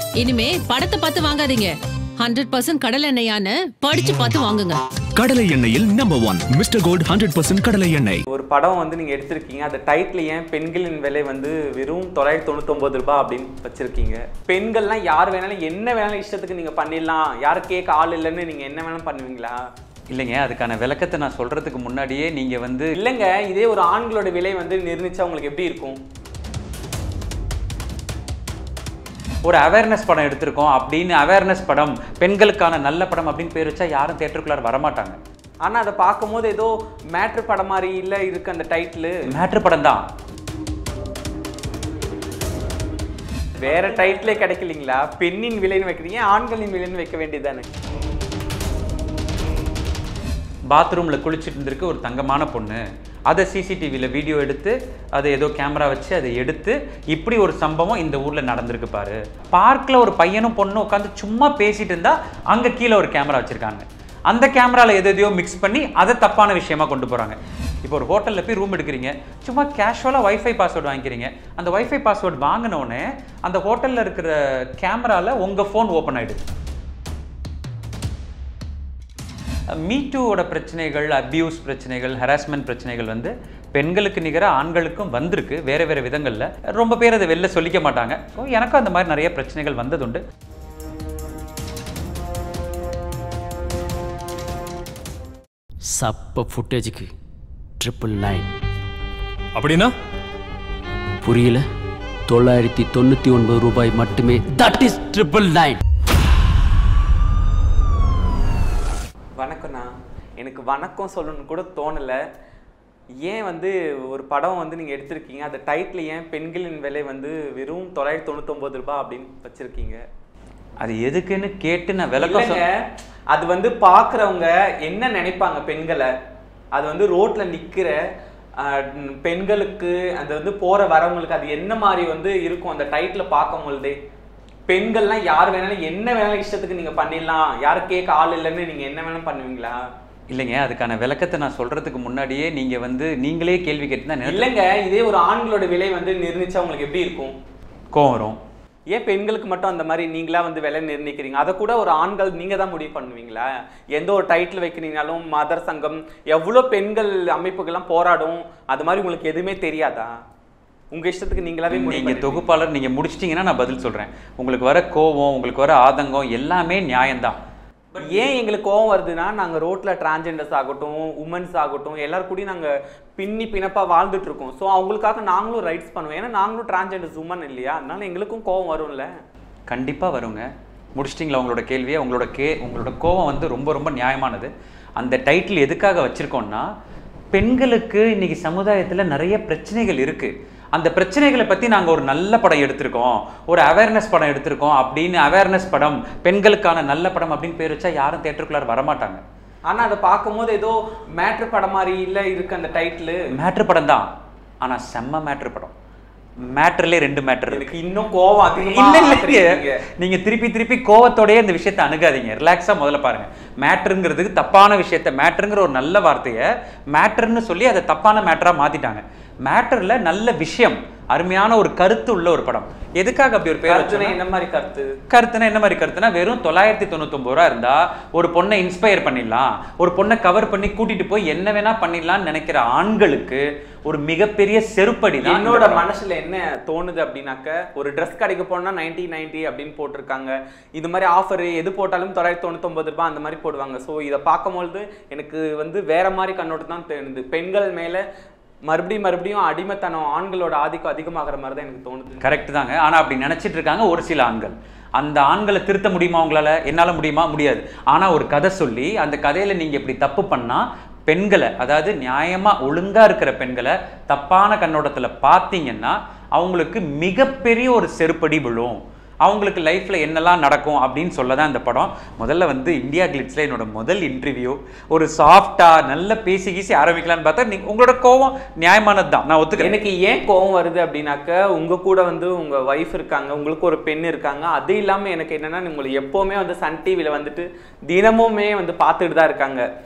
இனிமே படத்தை பார்த்து வாங்காதீங்க ஹண்ட்ரட் பர்சன்ட் கடல் எண்ணெயான்னு படிச்சு பார்த்து வாங்குங்க கடலை எண்ணெயில் number one Mr Gold hundred percent கடலை எண்ணெய் ஒரு படம் வந்து நீங்கள் எடுத்திருக்கீங்க அந்த டைட்டில் ஏன் பெண்களின் விலை வந்து வெறும் தொள்ளாயிரத்தி தொண்ணூத்தொம்பது ரூபாய் அப்படின்னு வச்சிருக்கீங்க பெண்கள்லாம் யார் வேணாலும் என்ன வேணாலும் இஷ்டத்துக்கு நீங்கள் பண்ணிடலாம் யாரும் கேட்க ஆள் இல்லைன்னு நீங்கள் என்ன வேணாலும் பண்ணுவீங்களா இல்லைங்க அதுக்கான விளக்கத்தை நான் சொல்றதுக்கு முன்னாடியே நீங்க வந்து இல்லைங்க இதே ஒரு ஆண்களோட விலை வந்து நிர்ணயிச்சா உங்களுக்கு எப்படி இருக்கும் ஒரு அவேர்னஸ் படம் எடுத்திருக்கோம் அப்படின்னு அவேர்னஸ் படம் பெண்களுக்கான நல்ல படம் அப்படின்னு பேர் வச்சா யாரும் தேட்டருக்குள்ளார வரமாட்டாங்க ஆனால் அதை பார்க்கும்போது ஏதோ மேட்ரு படம் மாதிரி இல்லை இருக்கு அந்த டைட்டிலு மேட்ரு படம் தான் வேற டைட்டிலே கிடைக்கலீங்களா பெண்ணின் விலைன்னு வைக்கிறீங்க ஆண்களின் விலைன்னு வைக்க வேண்டியதானே பாத்ரூம்ல குளிச்சுட்டு இருந்திருக்கு ஒரு தங்கமான பொண்ணு அதை சிசிடிவியில் வீடியோ எடுத்து அதை ஏதோ கேமரா வச்சு அதை எடுத்து இப்படி ஒரு சம்பவம் இந்த ஊரில் நடந்திருக்கு பாரு பார்க்கில் ஒரு பையனும் பொண்ணும் உட்காந்து சும்மா பேசிட்டு இருந்தா அங்கே கீழே ஒரு கேமரா வச்சுருக்காங்க அந்த கேமராவில் எது எதையோ மிக்ஸ் பண்ணி அதை தப்பான விஷயமா கொண்டு போகிறாங்க இப்போ ஒரு ஹோட்டலில் போய் ரூம் எடுக்கிறீங்க சும்மா கேஷுவலாக வைஃபை பாஸ்வேர்டு வாங்கிக்கிறீங்க அந்த வைஃபை பாஸ்வேர்டு வாங்கினோடனே அந்த ஹோட்டலில் இருக்கிற கேமராவில் உங்கள் ஃபோன் ஓப்பன் ஆகிடுது மீட்டூவோட பிரச்சனைகள் அபியூஸ் பிரச்சனைகள் ஹராஸ்மெண்ட் பிரச்சனைகள் வந்து பெண்களுக்கு நிகராக ஆண்களுக்கும் வந்திருக்கு வேறு வேறு விதங்களில் ரொம்ப பேர் அதை வெளில சொல்லிக்க மாட்டாங்க ஸோ எனக்கும் அந்த மாதிரி நிறைய பிரச்சனைகள் வந்ததுண்டு சப்ப ஃபுட்டேஜுக்கு ட்ரிபிள் நைன் அப்படின்னா புரியல தொள்ளாயிரத்தி தொண்ணூற்றி ஒன்பது ரூபாய் மட்டுமே தட் இஸ் ட்ரிபிள் நைன் வணக்கம்ண்ணா எனக்கு வணக்கம் சொல்லணும்னு கூட தோணலை ஏன் வந்து ஒரு படம் வந்து நீங்கள் எடுத்திருக்கீங்க அந்த டைட்டில் ஏன் பெண்களின் விலை வந்து வெறும் தொள்ளாயிரத்தி தொண்ணூத்தொம்பது ரூபாய் அப்படின்னு வச்சுருக்கீங்க அது எதுக்குன்னு கேட்டு நான் விளக்கம் இல்லைங்க சொல் அது வந்து பார்க்குறவங்க என்ன நினைப்பாங்க பெண்களை அது வந்து ரோட்ல நிற்கிற பெண்களுக்கு அது வந்து போற வரவங்களுக்கு அது என்ன மாதிரி வந்து இருக்கும் அந்த டைட்டில் பார்க்கும் பொழுதே பெண்கள்லாம் யார் வேணாலும் என்ன வேணாலும் இஷ்டத்துக்கு நீங்க பண்ணிடலாம் யாரும் கேட்க ஆள் இல்லைன்னு நீங்க என்ன வேணாலும் பண்ணுவீங்களா இல்லைங்க அதுக்கான விளக்கத்தை நான் சொல்கிறதுக்கு முன்னாடியே நீங்கள் வந்து நீங்களே கேள்வி கேட்டு தான் இல்லைங்க இதே ஒரு ஆண்களோட விலை வந்து நிர்ணயிச்சா உங்களுக்கு எப்படி இருக்கும் கோவம் வரும் ஏன் பெண்களுக்கு மட்டும் அந்த மாதிரி நீங்களா வந்து விலை நிர்ணயிக்கிறீங்க அதை கூட ஒரு ஆண்கள் நீங்க தான் முடிவு பண்ணுவீங்களா எந்த ஒரு டைட்டில் வைக்கிறீங்கனாலும் மதர் சங்கம் எவ்வளோ பெண்கள் அமைப்புகள்லாம் போராடும் அது மாதிரி உங்களுக்கு எதுவுமே தெரியாதா உங்க இஷ்டத்துக்கு நீங்களாவே முடிவு நீங்க பண்ணிடுவீங்க. தொகுப்பாளர் நீங்க முடிச்சிட்டீங்கன்னா நான் பதில் சொல்றேன் உங்களுக்கு வர கோவம் உங்களுக்கு வர ஆதங்கம் எல்லாமே நியாயம்தான் பட் ஏன் எங்களுக்கு கோவம் வருதுன்னா நாங்க ரோட்ல டிரான்ஜெண்டர்ஸ் ஆகட்டும் உமன்ஸ் ஆகட்டும் எல்லாரும் கூடயும் நாங்க பின்னி பிணப்பா வாழ்ந்துட்டு இருக்கோம் ஸோ அவங்களுக்காக நாங்களும் ரைட்ஸ் பண்ணுவோம் ஏன்னா நாங்களும் டிரான்ஜெண்டர்ஸ் உமன் இல்லையா அதனால எங்களுக்கும் கோவம் வரும்ல கண்டிப்பா வருங்க முடிச்சிட்டிங்களா உங்களோட கேள்வியை உங்களோட கே உங்களோட கோவம் வந்து ரொம்ப ரொம்ப நியாயமானது அந்த டைட்டில் எதுக்காக வச்சிருக்கோம்னா பெண்களுக்கு இன்னைக்கு சமுதாயத்துல நிறைய பிரச்சனைகள் இருக்கு அந்த பிரச்சனைகளை பத்தி நாங்க ஒரு நல்ல படம் எடுத்திருக்கோம் ஒரு அவேர்னஸ் படம் எடுத்திருக்கோம் அப்படின்னு அவேர்னஸ் படம் பெண்களுக்கான நல்ல படம் அப்படின்னு பேர் வச்சா யாரும் தேட்டருக்குள்ளார வரமாட்டாங்க ஆனா அதை பார்க்கும்போது ஏதோ மேட்ரு படம் மாதிரி இல்ல இருக்கு அந்த டைட்டில் மேட்ரு படம் தான் ஆனா செம்ம மேட்ரு படம் மேட்ருலேயே ரெண்டு மேட்ரு இருக்கு எனக்கு இன்னும் கோவம் அதிகமா இல்ல இல்ல ஆக்குறீங்க. நீங்க திருப்பி திருப்பி கோவத்தோடயே இந்த விஷயத்தை அணுகாதீங்க ரிலாக்ஸா முதல்ல பாருங்க மேட்ருங்கிறதுக்கு தப்பான விஷயத்த மேட்ருங்கிற ஒரு நல்ல வார்த்தையை மேட்ருன்னு சொல்லி அதை தப்பான மேட்டரா மாத்திட்டாங்க மேட்டர்ல நல்ல விஷயம் அருமையான ஒரு கருத்து உள்ள ஒரு படம் எதுக்காக அப்படி ஒரு பேர் கருத்துனா வச்சோம்னா என்ன மாதிரி கருத்து கருத்துனா என்ன மாதிரி கருத்துனா வெறும் தொள்ளாயிரத்தி தொண்ணூத்தொம்பது ரூபா இருந்தா ஒரு பொண்ணை இன்ஸ்பயர் பண்ணிடலாம் ஒரு பொண்ணை கவர் பண்ணி கூட்டிட்டு போய் என்ன வேணா பண்ணிடலாம்னு நினைக்கிற ஆண்களுக்கு ஒரு மிகப்பெரிய செருப்படி தான் இந்த என்னோட படம். மனசுல என்ன தோணுது அப்படின்னாக்க ஒரு ட்ரெஸ் கடைக்கு போனா நைன்டி நைன்டி அப்படின்னு போட்டிருக்காங்க இது மாதிரி ஆஃபர் எது போட்டாலும் தொள்ளாயிரத்தி தொண்ணூத்தொம்பது ரூபாய் அந்த மாதிரி போடுவாங்க ஸோ இதை பார்க்கும்பொழுது எனக்கு வந்து வேற மாதிரி கண்ணோட்டம் தான் தோணுது பெண்கள் மேல மறுபடியும் மறுபடியும் அடிமைத்தனம் ஆண்களோட ஆதிக்கம் அதிகமாகிற மாதிரி தான் எனக்கு தோணுது கரெக்ட் தாங்க ஆனா அப்படி நினைச்சிட்டு இருக்காங்க ஒரு சில ஆண்கள் அந்த ஆண்களை திருத்த முடியுமா உங்களால என்னால முடியுமா முடியாது ஆனா ஒரு கதை சொல்லி அந்த கதையில நீங்க இப்படி தப்பு பண்ணா பெண்களை அதாவது நியாயமா ஒழுங்கா இருக்கிற பெண்களை தப்பான கண்ணோட்டத்துல பார்த்தீங்கன்னா அவங்களுக்கு மிகப்பெரிய ஒரு செருப்படி விழும் அவங்களுக்கு லைஃப்ல என்னெல்லாம் நடக்கும் அப்படின்னு சொல்ல தான் இந்த படம் முதல்ல வந்து இந்தியா கிளிட்ஸ்ல என்னோட முதல் இன்டர்வியூ ஒரு சாஃப்டா நல்ல பேசி கீசி ஆரம்பிக்கலாம்னு பார்த்தா நீங்க உங்களோட கோவம் நியாயமானது தான் நான் ஒத்துக்கிறேன் எனக்கு ஏன் கோவம் வருது அப்படின்னாக்க உங்க கூட வந்து உங்க ஒய்ஃப் இருக்காங்க உங்களுக்கு ஒரு பெண் இருக்காங்க அது இல்லாம எனக்கு என்னன்னா உங்களை எப்பவுமே வந்து சன் டிவில வந்துட்டு தினமுமே வந்து பார்த்துட்டு தான் இருக்காங்க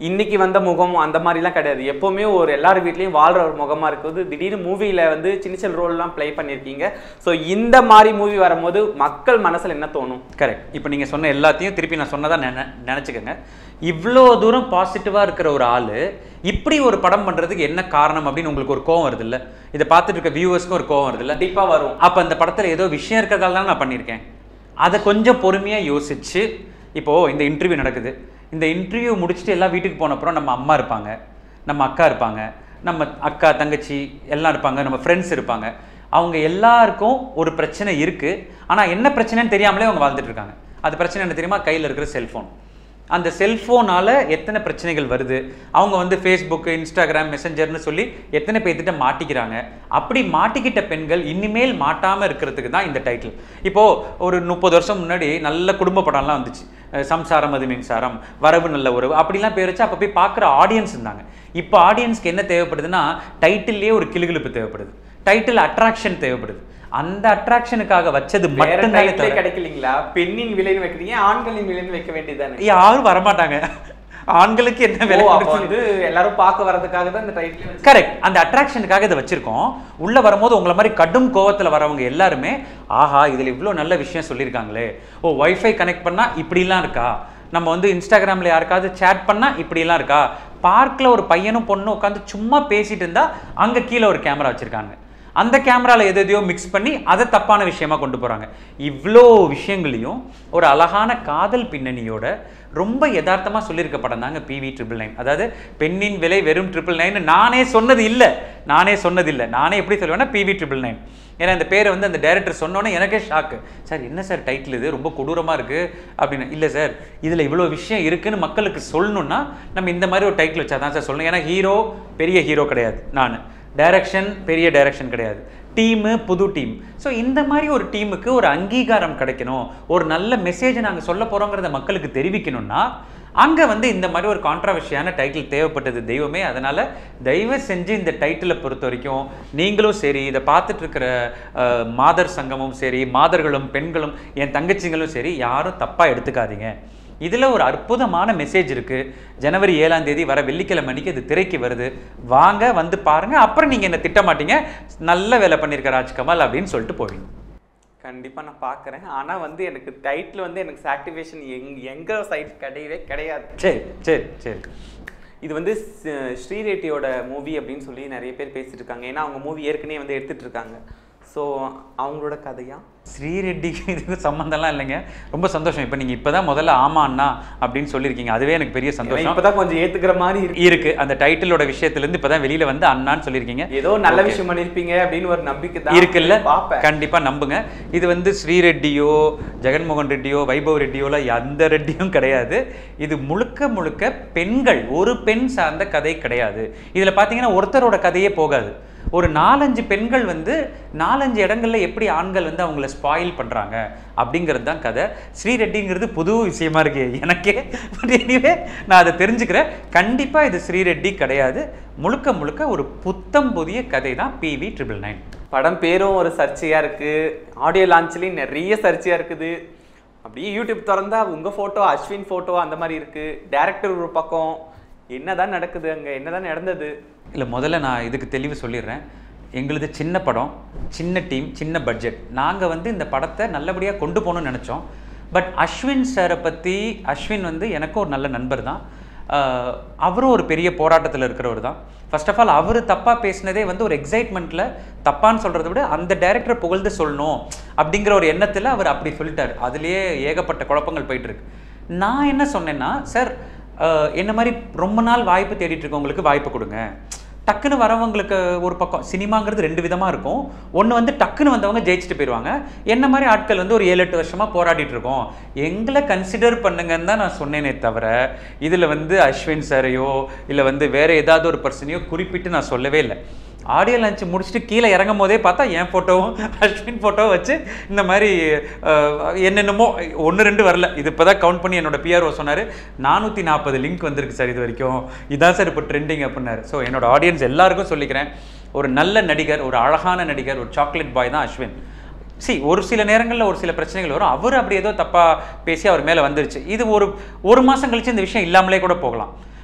இன்னைக்கு வந்த முகம் அந்த மாதிரிலாம் கிடையாது எப்போவுமே ஒரு எல்லார் வீட்லேயும் வாழ்கிற ஒரு முகமாக இருக்குது திடீர்னு மூவியில் வந்து சின்ன சின்ன ரோல்லாம் ப்ளே பண்ணியிருக்கீங்க ஸோ இந்த மாதிரி மூவி வரும்போது மக்கள் மனசில் என்ன தோணும் கரெக்ட் இப்போ நீங்கள் சொன்ன எல்லாத்தையும் திருப்பி நான் சொன்னதா நினை நினச்சிக்கோங்க இவ்வளோ தூரம் பாசிட்டிவாக இருக்கிற ஒரு ஆள் இப்படி ஒரு படம் பண்ணுறதுக்கு என்ன காரணம் அப்படின்னு உங்களுக்கு ஒரு கோவம் வருது இல்லை இதை பார்த்துட்டு இருக்க வியூவர்ஸ்க்கும் ஒரு கோவம் வருது இல்லை கண்டிப்பாக வரும் அப்போ அந்த படத்தில் ஏதோ விஷயம் இருக்கிறதால தான் நான் பண்ணியிருக்கேன் அதை கொஞ்சம் பொறுமையாக யோசிச்சு இப்போது இந்த இன்டர்வியூ நடக்குது இந்த இன்டர்வியூ முடிச்சுட்டு எல்லாம் வீட்டுக்கு போன அப்புறம் நம்ம அம்மா இருப்பாங்க நம்ம அக்கா இருப்பாங்க நம்ம அக்கா தங்கச்சி எல்லாம் இருப்பாங்க நம்ம ஃப்ரெண்ட்ஸ் இருப்பாங்க அவங்க எல்லாருக்கும் ஒரு பிரச்சனை இருக்குது ஆனால் என்ன பிரச்சனைன்னு தெரியாமலே அவங்க வாழ்ந்துட்டு இருக்காங்க அது பிரச்சனை என்ன தெரியுமா கையில் இருக்கிற செல்ஃபோன் அந்த செல்ஃபோனால் எத்தனை பிரச்சனைகள் வருது அவங்க வந்து ஃபேஸ்புக் இன்ஸ்டாகிராம் மெசஞ்சர்னு சொல்லி எத்தனை பேர்த்திட்ட மாட்டிக்கிறாங்க அப்படி மாட்டிக்கிட்ட பெண்கள் இனிமேல் மாட்டாமல் இருக்கிறதுக்கு தான் இந்த டைட்டில் இப்போது ஒரு முப்பது வருஷம் முன்னாடி நல்ல குடும்ப படம்லாம் வந்துச்சு அஹ் சம்சாரம் அது மின்சாரம் வரவு நல்ல உறவு அப்படிலாம் பேர் வச்சு அப்போ போய் பார்க்குற ஆடியன்ஸ் இருந்தாங்க இப்போ ஆடியன்ஸ்க்கு என்ன தேவைப்படுதுன்னா டைட்டில்லே ஒரு கிளுகிழுப்பு தேவைப்படுது டைட்டில் அட்ராக்ஷன் தேவைப்படுது அந்த அட்ராக்ஷனுக்காக வச்சது வேற மட்டும்தானே டைட்டிலே தவிர கிடைக்கலீங்களா பெண்ணின் விலைன்னு வைக்கிறீங்க ஆண்களின் விலைன்னு வைக்க வேண்டியதானே யாரும் வரமாட்டாங்க ஆண்களுக்கு என்ன விலை ஓ, அப்ப கொடுத்து- வந்து எல்லாரும் பார்க்க வர்றதுக்காக தான் இந்த டைட்டில் கரெக்ட் அந்த அட்ராக்ஷனுக்காக இதை வச்சிருக்கோம் உள்ள வரும்போது உங்களை மாதிரி கடும் கோவத்துல வரவங்க எல்லாருமே ஆஹா இதுல இவ்வளோ நல்ல விஷயம் சொல்லியிருக்காங்களே ஓ வைஃபை கனெக்ட் பண்ணா இப்படிலாம் இருக்கா நம்ம வந்து இன்ஸ்டாகிராம்ல யாருக்காவது சேட் பண்ணா இப்படிலாம் இருக்கா பார்க்ல ஒரு பையனும் பொண்ணும் உட்காந்து சும்மா பேசிட்டு இருந்தா அங்க கீழே ஒரு கேமரா வச்சிருக்காங்க அந்த கேமரால எது எதையோ மிக்ஸ் பண்ணி அதை தப்பான விஷயமா கொண்டு போறாங்க இவ்வளோ விஷயங்களையும் ஒரு அழகான காதல் பின்னணியோட ரொம்ப யதார்த்தமா சொல்லியிருக்க படம் தாங்க பிவி ட்ரிபிள் நைன் அதாவது பெண்ணின் விலை வெறும் ட்ரிபிள் நைன் நானே சொன்னது இல்லை நானே சொன்னது இல்லை நானே எப்படி சொல்லுவேன்னா பிவி ட்ரிபிள் நைன் ஏன்னா இந்த பேரை வந்து அந்த டைரக்டர் சொன்னோன்னே எனக்கே ஷாக்கு சார் என்ன சார் டைட்டில் இது ரொம்ப கொடூரமாக இருக்குது அப்படின்னு இல்லை சார் இதில் இவ்வளோ விஷயம் இருக்குன்னு மக்களுக்கு சொல்லணும்னா நம்ம இந்த மாதிரி ஒரு டைட்டில் வச்சா தான் சார் சொல்லணும் ஏன்னா ஹீரோ பெரிய ஹீரோ கிடையாது நான் டைரக்ஷன் பெரிய டைரக்ஷன் கிடையாது டீமு புது டீம் ஸோ இந்த மாதிரி ஒரு டீமுக்கு ஒரு அங்கீகாரம் கிடைக்கணும் ஒரு நல்ல மெசேஜை நாங்கள் சொல்ல போகிறோங்கிறத மக்களுக்கு தெரிவிக்கணும்னா அங்கே வந்து இந்த மாதிரி ஒரு கான்ட்ரவர்ஷியான டைட்டில் தேவைப்பட்டது தெய்வமே அதனால் தயவு செஞ்சு இந்த டைட்டிலை பொறுத்த வரைக்கும் நீங்களும் சரி இதை பார்த்துட்டு இருக்கிற அஹ், மாதர் சங்கமும் சரி மாதர்களும் பெண்களும் என் தங்கச்சிங்களும் சரி யாரும் தப்பாக எடுத்துக்காதீங்க இதில் ஒரு அற்புதமான மெசேஜ் இருக்குது ஜனவரி ஏழாம் தேதி வர வெள்ளிக்கிழமை அன்னைக்கு இது திரைக்கு வருது வாங்க வந்து பாருங்க அப்புறம் நீங்கள் என்ன திட்ட மாட்டீங்க நல்ல வேலை பண்ணியிருக்க ராஜ்கமல் அப்படின்னு சொல்லிட்டு போவீங்க கண்டிப்பா நான் பார்க்கறேன் ஆனா வந்து எனக்கு டைட்டில் வந்து எனக்கு சாக்டிவேஷன் எங் எங்க சைட் கிடையவே கிடையாது சரி சரி சரி இது வந்து ஸ்- ஸ்ரீரெட்டியோட மூவி அப்படின்னு சொல்லி நிறைய பேர் பேசிட்டு இருக்காங்க ஏன்னா அவங்க மூவி ஏற்கனவே வந்து எடுத்துட்டு இருக்காங்க ஸோ அவங்களோட கதையா ஸ்ரீரெட்டிக்கு இதுக்கு சம்மந்தம்லாம் இல்லைங்க ரொம்ப சந்தோஷம் இப்போ நீங்கள் இப்போ தான் முதல்ல ஆமா அண்ணா அப்படின்னு சொல்லியிருக்கீங்க அதுவே எனக்கு பெரிய ஏன்னா சந்தோஷம் இப்பதான் கொஞ்சம் ஏத்துக்கிற மாதிரி இருக்கு இருக்கு அந்த டைட்டிலோட விஷயத்துலேருந்து இப்போ தான் வெளியில் வந்து அண்ணான்னு சொல்லியிருக்கீங்க ஏதோ நல்ல விஷயம் பண்ணிருப்பீங்க அப்படின்னு ஒரு நம்பிக்கை தான் இருக்குல்ல பார்ப்பேன் கண்டிப்பா நம்புங்க இது வந்து ஸ்ரீரெட்டியோ ஜெகன்மோகன் ரெட்டியோ வைபவ் ரெட்டியோல எந்த ரெட்டியும் கிடையாது இது முழுக்க முழுக்க பெண்கள் ஒரு பெண் சார்ந்த கதை கிடையாது இதுல பாத்தீங்கன்னா ஒருத்தரோட கதையே போகாது ஒரு நாலஞ்சு பெண்கள் வந்து நாலஞ்சு இடங்கள்ல எப்படி ஆண்கள் வந்து அவங்கள ஸ்பாயில் பண்றாங்க அப்படிங்கிறது தான் கதை ஸ்ரீரெட்டிங்கிறது புது விஷயமா இருக்கு எனக்கே பட் எனிவே நான் அதை தெரிஞ்சுக்கிறேன் கண்டிப்பா இது ஸ்ரீரெட்டி கிடையாது முழுக்க முழுக்க ஒரு புத்தம் புதிய கதை தான் பிவி ட்ரிபிள் நைன் படம் பேரும் ஒரு சர்ச்சையா இருக்கு ஆடியோ லான்ச்லயும் நிறைய சர்ச்சையா இருக்குது அப்படியே யூடியூப் திறந்தா உங்க போட்டோ அஸ்வின் போட்டோ அந்த மாதிரி இருக்கு டேரக்டர் ஒரு பக்கம் என்னதான் நடக்குது அங்க என்னதான் நடந்தது இல்லை முதல்ல நான் இதுக்கு தெளிவு சொல்லிடுறேன் எங்களுது சின்ன படம் சின்ன டீம் சின்ன பட்ஜெட் நாங்கள் வந்து இந்த படத்தை நல்லபடியாக கொண்டு போகணும்னு நினச்சோம் பட் அஸ்வின் சாரை பற்றி அஸ்வின் வந்து எனக்கும் ஒரு நல்ல நண்பர் தான் ஆஹ் அவரும் ஒரு பெரிய போராட்டத்தில் இருக்கிறவர் தான் ஃபர்ஸ்ட் ஆஃப் ஆல் அவர் தப்பாக பேசினதே வந்து ஒரு எக்ஸைட்மெண்ட்டில் தப்பான்னு சொல்கிறத விட அந்த டைரக்டர் புகழ்ந்து சொல்லணும் அப்படிங்கிற ஒரு எண்ணத்தில் அவர் அப்படி சொல்லிட்டார் அதுலேயே ஏகப்பட்ட குழப்பங்கள் போயிட்டு இருக்கு நான் என்ன சொன்னேன்னா சார் என்ன மாதிரி ரொம்ப நாள் வாய்ப்பு தேடிட்டு இருக்கவங்களுக்கு வாய்ப்பு கொடுங்க டக்குன்னு வரவங்களுக்கு ஒரு பக்கம் சினிமாங்கிறது ரெண்டு விதமாக இருக்கும் ஒன்று வந்து டக்குன்னு வந்தவங்க ஜெயிச்சுட்டு போயிடுவாங்க என்ன மாதிரி ஆட்கள் வந்து ஒரு ஏழு எட்டு வருஷமாக போராடிட்டு இருக்கோம் எங்களை கன்சிடர் பண்ணுங்கன்னு தான் நான் சொன்னேனே தவிர இதில் வந்து அஸ்வின் சாரையோ இல்லை வந்து வேற ஏதாவது ஒரு பர்சனையோ குறிப்பிட்டு நான் சொல்லவே இல்லை ஆடியோ லஞ்ச் முடிச்சுட்டு கீழே இறங்கும் போதே பார்த்தா என் ஃபோட்டோவும் அஸ்வின் ஃபோட்டோவும் வச்சு இந்த மாதிரி அஹ், என்னென்னமோ ஒன்று ரெண்டு வரல இது இப்போ தான் கவுண்ட் பண்ணி என்னோட பிஆர்ஓ சொன்னார் நானூற்றி நாற்பது லிங்க் வந்திருக்கு சார் இது வரைக்கும் இதான் சார் இப்போ ட்ரெண்டிங் அப்படின்னாரு ஸோ என்னோட ஆடியன்ஸ் எல்லாருக்கும் சொல்லிக்கிறேன் ஒரு நல்ல நடிகர் ஒரு அழகான நடிகர் ஒரு சாக்லேட் பாய் தான் அஸ்வின் சி ஒரு சில நேரங்களில் ஒரு சில பிரச்சனைகள் வரும் அவர் அப்படி ஏதோ தப்பாக பேசி அவர் மேலே வந்துருச்சு இது ஒரு ஒரு மாதம் கழிச்சு இந்த விஷயம் இல்லாமலே கூட போகலாம்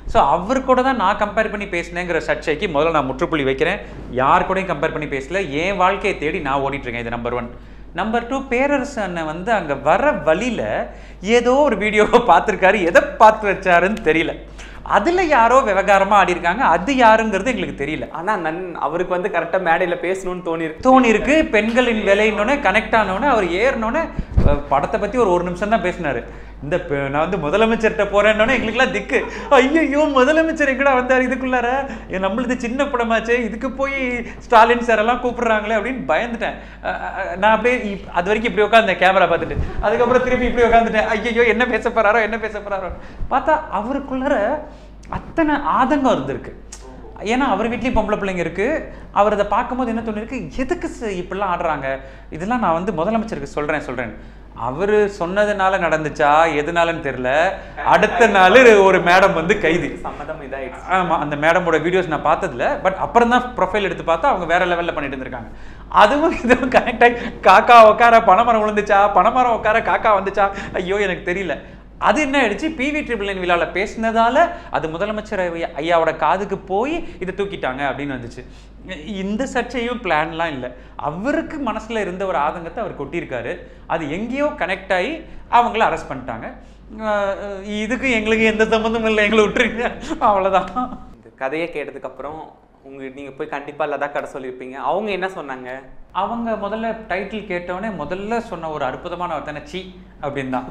ஸோ அவர் கூட தான் நான் கம்பேர் பண்ணி பேசினேங்கிற சர்ச்சைக்கு முதல்ல நான் முற்றுப்புள்ளி வைக்கிறேன் யார் கூடயும் கம்பேர் பண்ணி பேசல என் வாழ்க்கையை தேடி நான் ஓடிட்டு இருக்கேன் இது number one number two Perarasu அண்ணன் வந்து அங்கே வர வழியில் ஏதோ ஒரு வீடியோவை பார்த்துருக்காரு எதை பார்த்து வச்சாருன்னு தெரியல அதில் யாரோ விவகாரமாக ஆடி இருக்காங்க அது யாருங்கிறது எங்களுக்கு தெரியல ஆனா நன் அவருக்கு வந்து கரெக்டா மேடையில பேசணும்னு தோணி இருக்கு தோணி இருக்கு பெண்களின் விலைன்னொன்னே கனெக்ட் ஆனோடனே அவர் ஏறினோடனே அஹ், படத்தை பத்தி ஒரு ஒரு நிமிஷம் தான் பேசினாரு இந்த பெ- நான் வந்து முதலமைச்சர்கிட்ட போறேன்னொன்னே எங்களுக்குலாம் திக்கு ஐயோ முதலமைச்சர் எங்கடா வந்தார் இதுக்குள்ளார ஏ, நம்மளுது சின்ன படமாச்சே இதுக்கு போய் ஸ்டாலின் சார் எல்லாம் கூப்பிடுறாங்களே அப்படின்னு பயந்துட்டேன் அஹ், அஹ், நான் அப்படியே இப்- அது வரைக்கும் இப்படி உட்காந்தேன் கேமரா பார்த்துட்டு அதுக்கப்புறம் திருப்பி இப்படி உட்காந்துட்டேன் ஐயோ என்ன பேச போறாரோ என்ன பேச போறாரோ பார்த்தா அவருக்குள்ளார அத்தனை ஆதங்கம் இருந்திருக்கு ஏன்னா அவர் வீட்லேயும் பொம்பளை பிள்ளைங்க இருக்கு அவர் அதை பார்க்கும்போது என்ன தோணிருக்கு எதுக்கு ச- இப்படிலாம் ஆடுறாங்க இதெல்லாம் நான் வந்து முதலமைச்சருக்கு சொல்றேன் சொல்றேன் அவர் சொன்னதுனால நடந்துச்சா எதுனாலன்னு தெரியல அடுத்த நாள் ஒரு மேடம் வந்து கைது சம்மதம் இதாயிடுச்சு ஆமா அந்த மேடமோட வீடியோஸ் நான் பார்த்ததில்ல பட் அப்புறம் தான் ப்ரொஃபைல் எடுத்து பார்த்தா அவங்க வேற லெவல்ல பண்ணிட்டு இருந்திருக்காங்க அதுவும் இதுவும் கனெக்ட் ஆகி காக்கா உட்கார பனைமரம் விழுந்துச்சா பனைமரம் உட்கார காக்கா வந்துச்சா ஐயோ எனக்கு தெரியல அது என்ன ஆயிடுச்சு பிவி ட்ரிபிள் நைன் விழாவில் பேசினதால அது முதலமைச்சர் ஐயா- ஐயாவோட காதுக்கு போய் இதை தூக்கிட்டாங்க அப்படின்னு வந்துச்சு இந்த சர்ச்சையும் பிளான்லாம் இல்லை அவருக்கு மனசுல இருந்த ஒரு ஆதங்கத்தை அவர் கொட்டியிருக்காரு அது எங்கேயோ கனெக்ட் ஆகி அவங்கள அரெஸ்ட் பண்ணிட்டாங்க அஹ் இதுக்கு எங்களுக்கு எந்த சம்மந்தமும் இல்லை எங்களை விட்டுருங்க அவ்வளோதான் இந்த கதையை கேட்டதுக்கு அப்புறம் உங்க நீங்க போய் கண்டிப்பா லதா கடை சொல்லியிருப்பீங்க அவங்க என்ன சொன்னாங்க அவங்க முதல்ல டைட்டில் கேட்டவொடனே முதல்ல சொன்ன ஒரு அற்புதமான வார்த்தை சி அப்படின்னு தான்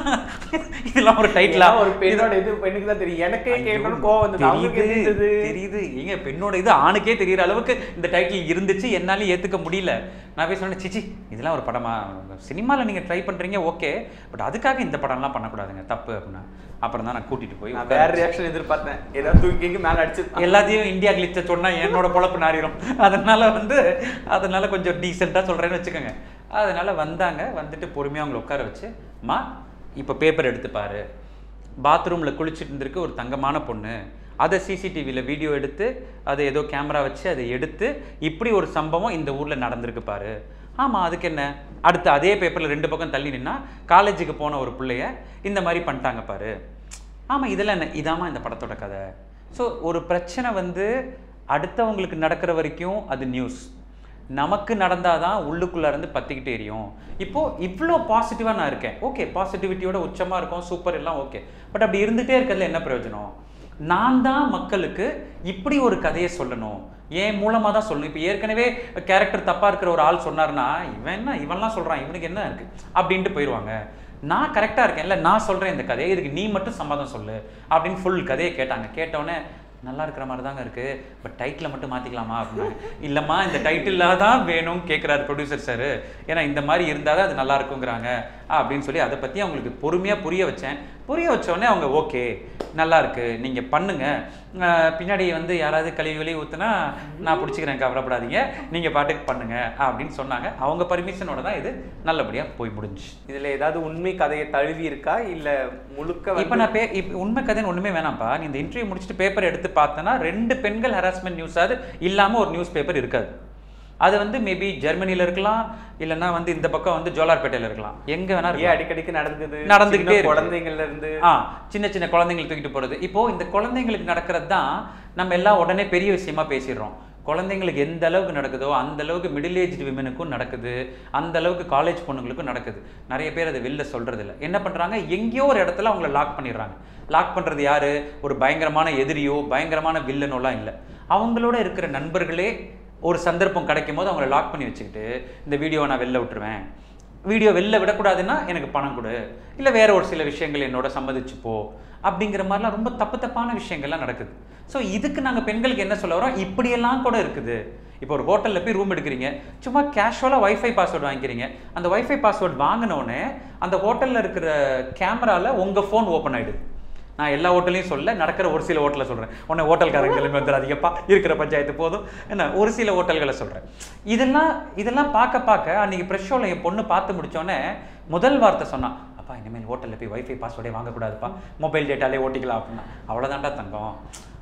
இதெல்லாம் ஒரு டைட்டிலா இதெல்லாம் ஒரு பெண்ணோட இது பெண்ணுக்கு தான் தெரியும் எனக்கே கேட்டோன்னு கோவம் வந்தது அவங்களுக்கு எப்படி தெரியுது இருந்தது? தெரியுது ஏங்க பெண்ணோட இது ஆணுக்கே தெரியுற அளவுக்கு இந்த டைட்டில் இருந்துச்சு என்னால ஏத்துக்க முடியல நான் போய் சொன்னேன் சிச்சி இதெல்லாம் ஒரு படமா சினிமாவில் நீங்க ட்ரை பண்றீங்க ஓகே பட் அதுக்காக இந்த படம்லாம் பண்ணக்கூடாதுங்க தப்பு அப்படின்னா அப்புறம் தான் நான் கூட்டிட்டு போய் நான் உட்கார வேற வச்சு- ரியாக்ஷன் எதிர்பார்த்தேன் ஏதாவது தூக்கி மேல அடிச்சு எல்லாத்தையும் இந்தியா கிளிச்ச சொன்னா என்னோட பொழப்பு நாரிடும் அதனால வந்து அதனால கொஞ்சம் டீசெண்டாக சொல்றேன்னு வச்சுக்கோங்க அதனால வந்தாங்க வந்துட்டு பொறுமையாக அவங்கள உட்கார வச்சு மா இப்போ பேப்பர் எடுத்து பாரு பாத்ரூமில் குளிச்சுட்டு இருந்திருக்கு ஒரு தங்கமான பொண்ணு அதை சிசிடிவியில் வீடியோ எடுத்து அதை ஏதோ கேமரா வச்சு அதை எடுத்து இப்படி ஒரு சம்பவம் இந்த ஊரில் நடந்திருக்கு பாரு ஆமாம் அதுக்கு என்ன அடுத்து அதே பேப்பரில் ரெண்டு பக்கம் தள்ளி நின்னா காலேஜுக்கு போன ஒரு பிள்ளைய இந்த மாதிரி பண்ணிட்டாங்க பாரு ஆமாம் இதெல்லாம் என்ன இதாம்மா இந்த படத்தோட கதை ஸோ ஒரு பிரச்சனை வந்து அடுத்தவங்களுக்கு நடக்கிற வரைக்கும் அது நியூஸ் நமக்கு நடந்தாதான் உள்ளுக்குள்ள இருந்து பத்திக்கிட்டே எரியும் இப்போ இவ்வளோ பாசிட்டிவாக நான் இருக்கேன் ஓகே பாசிட்டிவிட்டியோட உச்சமாக இருக்கும் சூப்பர் எல்லாம் ஓகே பட் அப்படி இருந்துகிட்டே இருக்கிறதுல என்ன பிரயோஜனம் நான் தான் மக்களுக்கு இப்படி ஒரு கதையை சொல்லணும் என் மூலமாக தான் சொல்லணும் இப்போ ஏற்கனவே கேரக்டர் தப்பாக இருக்கிற ஒரு ஆள் சொன்னார்னா இவன் என்ன இவன்லாம் சொல்கிறான் இவனுக்கு என்ன இருக்குது அப்படின்ட்டு போயிடுவாங்க நான் கரெக்டாக இருக்கேன் இல்லை நான் சொல்கிறேன் இந்த கதையை இதுக்கு நீ மட்டும் சம்மதம் சொல்லு அப்படின்னு ஃபுல் கதையை கேட்டாங்க கேட்டோடனே நல்லா இருக்கிற மாதிரி தாங்க இருக்குது பட் டைட்டில் மட்டும் மாற்றிக்கலாமா அப்படின்னு இல்லைம்மா இந்த டைட்டிலாக தான் வேணும் கேட்குறாரு ப்ரொடியூசர் சார் ஏன்னா இந்த மாதிரி இருந்தால் தான் அது நல்லா இருக்குங்கிறாங்க அப்படின்னு சொல்லி அதை பற்றி அவங்களுக்கு பொறுமையாக புரிய வச்சேன் புரிய வச்சோடனே அவங்க ஓகே நல்லா இருக்கு நீங்கள் பண்ணுங்க அஹ் பின்னாடி வந்து யாராவது கழுவி வெளியே ஊற்றுனா நான் பிடிச்சிக்கிறேன் கவலைப்படாதீங்க நீங்கள் பாட்டுக்கு பண்ணுங்க அப்படின்னு சொன்னாங்க அவங்க பர்மிஷனோட தான் இது நல்லபடியாக போய் முடிஞ்சுச்சு இதுல ஏதாவது உண்மை கதையை தழுவி இருக்கா இல்ல முழுக்க இப்போ நான் பே இப்போ உண்மை கதைன்னு ஒன்றுமே வேணாம்ப்பா நீ இந்த இன்டர்வியூ முடிச்சுட்டு பேப்பர் எடுத்து பார்த்தனா ரெண்டு பெண்கள் ஹராஸ்மெண்ட் நியூஸாவது இல்லாமல் ஒரு நியூஸ் பேப்பர் இருக்காது அது வந்து மேபி ஜெர்மனியில் இருக்கலாம் இல்லைன்னா வந்து இந்த பக்கம் வந்து ஜோலார்பேட்டையில் இருக்கலாம் எங்கே வேணா ஏன் இருக்கலாம் அடிக்கடிக்கு நடந்தது நடந்துகிட்டே சின்ன இருக்கு. குழந்தைங்கள்ல இருந்து ஆ சின்ன சின்ன குழந்தைங்களை தூக்கிட்டு போகிறது இப்போ இந்த குழந்தைங்களுக்கு நடக்கிறது தான் நம்ம எல்லாம் உடனே பெரிய விஷயமா பேசிடுறோம் குழந்தைங்களுக்கு எந்த அளவுக்கு நடக்குதோ அந்த அளவுக்கு மிடில் ஏஜ்டு விமனுக்கும் நடக்குது அந்த அளவுக்கு காலேஜ் பொண்ணுங்களுக்கும் நடக்குது நிறைய பேர் அதை வெளில சொல்றது இல்ல என்ன பண்றாங்க எங்கேயோ ஒரு இடத்துல அவங்கள லாக் பண்ணிடுறாங்க லாக் பண்றது யாரு ஒரு பயங்கரமான எதிரியோ பயங்கரமான வில்லனோலாம் இல்லை அவங்களோட இருக்கிற நண்பர்களே ஒரு சந்தர்ப்பம் கிடைக்கும் போது அவங்கள லாக் பண்ணி வச்சுக்கிட்டு இந்த வீடியோவை நான் வெளில விட்டுருவேன் வீடியோ வெளில விடக்கூடாதுன்னா எனக்கு பணம் கொடு இல்லை வேற ஒரு சில விஷயங்கள் என்னோட சம்மதிச்சு போ அப்படிங்கிற மாதிரிலாம் ரொம்ப தப்பு தப்பான விஷயங்கள்லாம் நடக்குது ஸோ இதுக்கு நாங்கள் பெண்களுக்கு என்ன சொல்ல வரோம் இப்படியெல்லாம் கூட இருக்குது இப்போ ஒரு ஹோட்டலில் போய் ரூம் எடுக்கிறீங்க சும்மா கேஷுவலாக வைஃபை பாஸ்வேர்டு வாங்கிக்கிறீங்க அந்த வைஃபை பாஸ்வேர்டு வாங்கினோடனே அந்த ஹோட்டலில் இருக்கிற கேமராவில் உங்கள் ஃபோன் ஓப்பன் ஆகிடுது நான் எல்லா ஹோட்டலையும் சொல்ல நடக்கிற ஒரு சில ஹோட்டலை சொல்கிறேன் உடனே ஹோட்டல்காரங்க கிளம்பி வந்துடாதீங்கப்பா இருக்கிற பஞ்சாயத்து போதும் என்ன ஒரு சில ஹோட்டல்களை சொல்கிறேன் இதெல்லாம் இதெல்லாம் பார்க்க பார்க்க அன்றைக்கி ப்ரெஷ் ஷோவில் என் பொண்ணு பார்த்து முடிச்சோடனே முதல் வார்த்தை சொன்னான் அப்பா இனிமேல் ஹோட்டலில் போய் வைஃபை பாஸ்வேர்டே வாங்கக்கூடாதுப்பா மொபைல் டேட்டாலே ஓட்டிக்கலாம் அப்படின்னா அவ்வளோதான்டா தங்கம்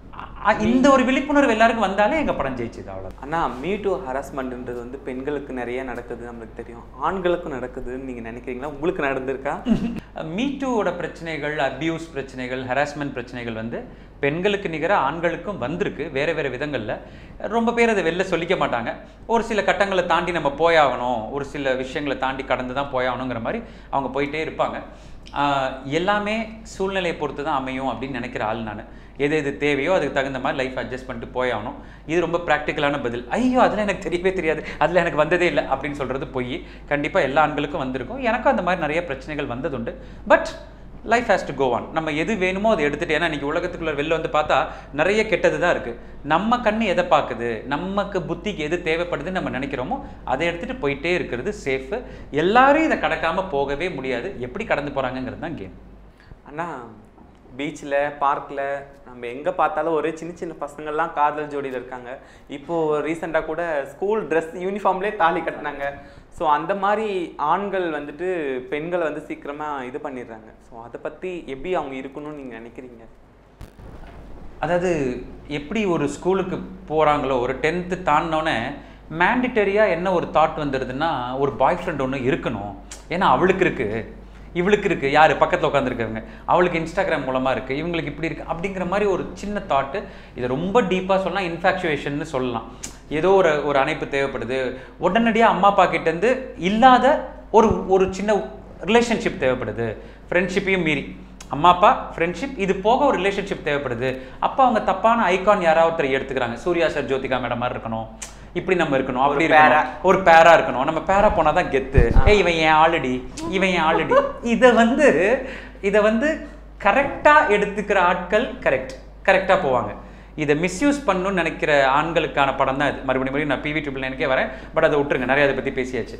அ- இந்த ஒரு விழிப்புணர்வு எல்லாருக்கும் வந்தாலே எங்கள் படம் ஜெயிச்சுது அவ்வளோ ஆனா மீ டு ஹராஸ்மெண்ட்ன்றது வந்து பெண்களுக்கு நிறைய நடக்குது நம்மளுக்கு தெரியும் ஆண்களுக்கும் நடக்குதுன்னு நீங்க நினைக்கிறீங்களா உங்களுக்கு நடந்திருக்கா மீட்டூவோட பிரச்சனைகள் அபியூஸ் பிரச்சனைகள் ஹராஸ்மெண்ட் பிரச்சனைகள் வந்து பெண்களுக்கு நிகராக ஆண்களுக்கும் வந்திருக்கு வேறு வேறு விதங்களில் ரொம்ப பேர் அதை வெளில சொல்லிக்க மாட்டாங்க ஒரு சில கட்டங்களை தாண்டி நம்ம போயாகணும் ஒரு சில விஷயங்களை தாண்டி கடந்து தான் போயாகணுங்கிற மாதிரி அவங்க போயிட்டே இருப்பாங்க ஆஹ் எல்லாமே சூழ்நிலையை பொறுத்து தான் அமையும் அப்படின்னு நினைக்கிற ஆள் நான் எது எது தேவையோ அதுக்கு தகுந்த மாதிரி லைஃப் அட்ஜஸ்ட் பண்ணிட்டு போயாகணும் இது ரொம்ப ப்ராக்டிக்கலான பதில் ஐயோ அதில் எனக்கு தெரியவே தெரியாது அதில் எனக்கு வந்ததே இல்லை அப்படின்னு சொல்கிறது பொய் கண்டிப்பாக எல்லா ஆண்களுக்கும் வந்திருக்கும் எனக்கும் அந்த மாதிரி நிறைய பிரச்சனைகள் வந்ததுண்டு but life has to go on நம்ம எது வேணுமோ அதை எடுத்துட்டு ஏன்னா இன்னைக்கு உலகத்துக்குள்ள வெளில வந்து பார்த்தா நிறைய கெட்டது தான் இருக்குது நம்ம கண்ணு எதை பார்க்குது நமக்கு புத்திக்கு எது தேவைப்படுதுன்னு நம்ம நினைக்கிறோமோ அதை எடுத்துகிட்டு போயிட்டே இருக்கிறது சேஃபு எல்லாரும் இதை கடக்காமல் போகவே முடியாது எப்படி கடந்து போகிறாங்கங்கிறது தான் கேம் அண்ணா பீச்சில் பார்க்கில் நம்ம எங்கே பார்த்தாலும் ஒரு சின்ன சின்ன பசங்கள்லாம் காதல் ஜோடியில் இருக்காங்க இப்போது ரீசெண்டாக கூட ஸ்கூல் ட்ரெஸ் யூனிஃபார்ம்லேயே தாலி கட்டினாங்க ஸோ அந்த மாதிரி ஆண்கள் வந்துட்டு பெண்களை வந்து சீக்கிரமாக இது பண்ணிடுறாங்க ஸோ அதை பற்றி எப்படி அவங்க இருக்கணும்னு நீங்கள் நினைக்கிறீங்க அதாவது எப்படி ஒரு ஸ்கூலுக்கு போகிறாங்களோ ஒரு டென்த்து தாண்டினோன்னே மேண்டிட்டரியாக என்ன ஒரு தாட் வந்துடுதுன்னா ஒரு பாய் ஃப்ரெண்ட் ஒன்று இருக்கணும் ஏன்னா அவளுக்கு இருக்குது இவளுக்கு இருக்குது யார் பக்கத்தில் உட்காந்துருக்கவங்க அவளுக்கு இன்ஸ்டாகிராம் மூலமாக இருக்குது இவங்களுக்கு இப்படி இருக்குது அப்படிங்கிற மாதிரி ஒரு சின்ன தாட்டு இதை ரொம்ப டீப்பாக சொல்லலாம் இன்ஃபேக்சுவேஷன்னு சொல்லலாம் ஏதோ ஒரு ஒரு அணைப்பு தேவைப்படுது உடனடியாக அம்மா அப்பா கிட்டேருந்து இல்லாத ஒரு ஒரு சின்ன ரிலேஷன்ஷிப் தேவைப்படுது ஃப்ரெண்ட்ஷிப்பையும் மீறி அம்மா அப்பா ஃப்ரெண்ட்ஷிப் இது போக ஒரு ரிலேஷன்ஷிப் தேவைப்படுது அப்போ அவங்க தப்பான ஐகான் யாராவது ஒருத்தர் எடுத்துக்கிறாங்க சூர்யா சார் ஜோதிகா மேடம் மாதிரி இருக்கணும் இப்படி நம்ம இருக்கணும் அப்படி இருக்கணும் ஒரு பேரா இருக்கணும் நம்ம பேரா போனால் தான் கெத்து ஏய் இவன் என் ஆல்ரெடி இவன் என் ஆல்ரெடி இதை வந்து இதை வந்து கரெக்டாக எடுத்துக்கிற ஆட்கள் கரெக்ட் கரெக்டாக போவாங்க இதை மிஸ்யூஸ் பண்ணணும்னு நினைக்கிற ஆண்களுக்கான படம் தான் இது மறுபடியும் மறுபடியும் நான் பிவி ட்ரிபிள் எனக்கே வரேன் பட் அதை விட்டுருங்க நிறைய அதை பற்றி பேசியாச்சு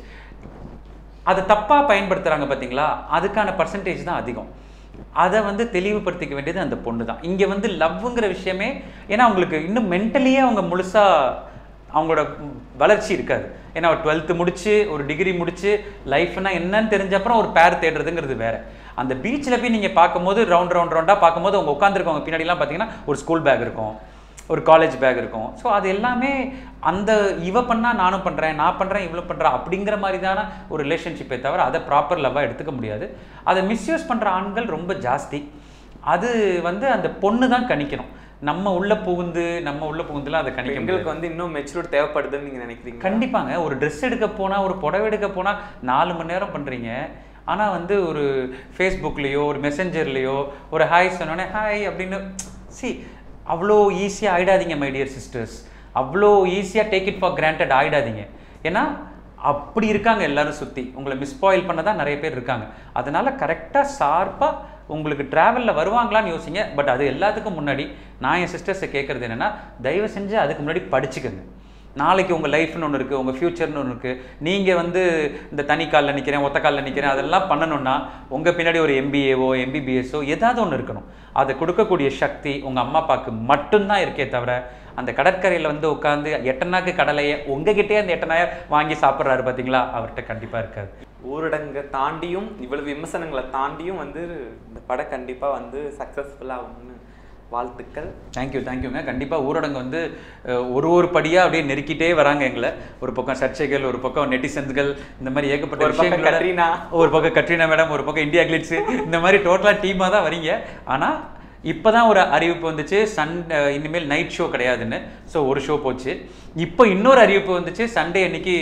அதை தப்பாக பயன்படுத்துகிறாங்க பார்த்தீங்களா அதுக்கான பர்சன்டேஜ் தான் அதிகம் அதை வந்து தெளிவுபடுத்திக்க வேண்டியது அந்த பொண்ணு தான் இங்கே வந்து லவ்ங்கிற விஷயமே ஏன்னா அவங்களுக்கு இன்னும் மென்டலியே அவங்க முழுசாக அவங்களோட வளர்ச்சி இருக்காது ஏன்னா ஒரு டுவெல்த்து முடிச்சு ஒரு டிகிரி முடிச்சு லைஃப்னா என்னன்னு தெரிஞ்ச அப்புறம் ஒரு பேர் தேடுறதுங்கிறது வேற அந்த பீச்சில் போய் நீங்கள் பார்க்கும்போது ரவுண்ட் ரவுண்ட் ரவுண்டாக பார்க்கும்போது அவங்க உட்காந்துருக்கவங்க பின்னாடிலாம் பார்த்தீங்கன்னா ஒரு ஸ்கூல் பேக் இருக்கும் ஒரு காலேஜ் பேக் இருக்கும் ஸோ அது எல்லாமே அந்த இவ பண்ணால் நானும் பண்ணுறேன் நான் பண்ணுறேன் இவ்வளோ பண்ணுறேன் அப்படிங்கிற மாதிரி தான ஒரு ரிலேஷன்ஷிப்பே தவிர அதை ப்ராப்பர் லவ்வாக எடுத்துக்க முடியாது அதை மிஸ்யூஸ் பண்ணுற ஆண்கள் ரொம்ப ஜாஸ்தி அது வந்து அந்த பொண்ணு தான் கணிக்கணும் நம்ம உள்ள புகுந்து நம்ம உள்ள புகுந்துலாம் அதை கணிக்க முடியாது. பெண்களுக்கு வந்து இன்னும் மெச்சூர்ட் தேவைப்படுதுன்னு நீங்கள் நினைக்கிறீங்க கண்டிப்பாங்க ஒரு ட்ரெஸ் எடுக்க போனால் ஒரு புடவை எடுக்க போனால் நாலு மணி நேரம் பண்ணுறீங்க ஆனால் வந்து ஒரு ஃபேஸ்புக்லேயோ ஒரு மெசஞ்சர்லேயோ ஒரு ஹாய் சொன்னோடனே ஹாய் அப்படின்னு சி அவ்வளோ ஈஸியாக ஆயிடாதீங்க மை டியர் சிஸ்டர்ஸ் அவ்வளோ ஈஸியாக டேக் இட் ஃபார் கிராண்டட் ஆயிடாதீங்க ஏன்னா அப்படி இருக்காங்க எல்லாரும் சுற்றி உங்களை மிஸ்பாயில் பண்ண தான் நிறைய பேர் இருக்காங்க அதனால கரெக்டாக ஷார்ப்பாக உங்களுக்கு ட்ராவலில் வருவாங்களான்னு யோசிங்க பட் அது எல்லாத்துக்கும் முன்னாடி நான் என் சிஸ்டர்ஸை கேட்குறது என்னென்னா தயவு செஞ்சு அதுக்கு முன்னாடி படிச்சுக்கோங்க நாளைக்கு உங்கள் லைஃப்னு ஒன்று இருக்குது உங்கள் ஃப்யூச்சர்னு ஒன்று இருக்குது நீங்கள் வந்து இந்த தனி காலில் நிற்கிறேன் ஒத்த காலில் நிற்கிறேன் அதெல்லாம் பண்ணணும்னா உங்கள் பின்னாடி ஒரு எம்பிஏவோ எம்பிபிஎஸ்ஸோ ஏதாவது ஒன்று இருக்கணும் அதை கொடுக்கக்கூடிய சக்தி உங்கள் அம்மா அப்பாவுக்கு மட்டும்தான் இருக்கே தவிர அந்த கடற்கரையில் வந்து உட்காந்து எட்டனாக்கு கடலையை உங்ககிட்டயே அந்த எட்டனாய வாங்கி சாப்பிட்றாரு பார்த்தீங்களா அவர்கிட்ட கண்டிப்பாக இருக்காது ஊரடங்கை தாண்டியும் இவ்வளவு விமர்சனங்களை தாண்டியும் வந்து இந்த படம் கண்டிப்பாக வந்து சக்ஸஸ்ஃபுல்லாக ஆகும்னு வாழ்த்துக்கள் தேங்க்யூ தேங்க்யூங்க கண்டிப்பாக ஊரடங்கு வந்து அஹ், ஒரு ஒரு படியாக அப்படியே நெருக்கிட்டே வராங்க எங்களை ஒரு பக்கம் சர்ச்சைகள் ஒரு பக்கம் நெட்டிசன்ஸ்கள் இந்த மாதிரி ஏகப்பட்ட ஒரு பக்கம் விஷயங்களோட- கட்ரீனா. ஒரு பக்கம் கட்ரினா மேடம் ஒரு பக்கம் இந்தியா கிளிட்ஸ் இந்த மாதிரி டோட்டலாக டீமாக தான் வரீங்க ஆனால் இப்போ தான் ஒரு அறிவிப்பு வந்துச்சு சன் அஹ், இனிமேல் நைட் ஷோ கிடையாதுன்னு ஸோ ஒரு ஷோ போச்சு இப்போ இன்னொரு அறிவிப்பு வந்துச்சு சண்டே அன்னைக்கு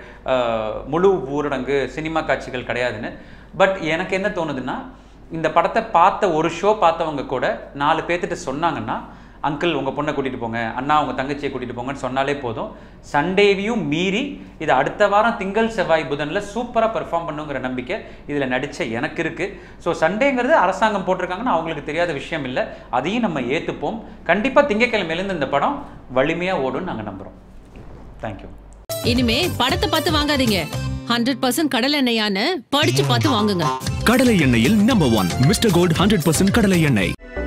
அஹ், முழு ஊரடங்கு சினிமா காட்சிகள் கிடையாதுன்னு பட் எனக்கு என்ன தோணுதுன்னா இந்த படத்தை பார்த்த ஒரு ஷோ பார்த்தவங்க கூட நாலு பேர்த்திட்ட சொன்னாங்கன்னா அங்கிள் உங்கள் பொண்ணை கூட்டிகிட்டு போங்க அண்ணா உங்கள் தங்கச்சியை கூட்டிகிட்டு போங்கன்னு சொன்னாலே போதும் சண்டேவையும் மீறி இது அடுத்த வாரம் திங்கள் செவ்வாய் புதனில் சூப்பராக பெர்ஃபார்ம் பண்ணுங்கிற நம்பிக்கை இதில் நடித்த எனக்கு இருக்குது ஸோ சண்டேங்கிறது அரசாங்கம் போட்டிருக்காங்கன்னா அவங்களுக்கு தெரியாத விஷயம் இல்லை அதையும் நம்ம ஏற்றுப்போம் கண்டிப்பாக திங்கக்கிழமையிலேருந்து இந்த படம் வலிமையாக ஓடும்னு நாங்கள் நம்புகிறோம் தேங்க்யூ இனிமே படத்தை பார்த்து வாங்காதீங்க ஹண்ட்ரட் பர்சன்ட் கடல் எண்ணெயான்னு படிச்சு பார்த்து வாங்குங்க கடலை எண்ணெயில் number one Mr Gold hundred percent கடலை எண்ணெய்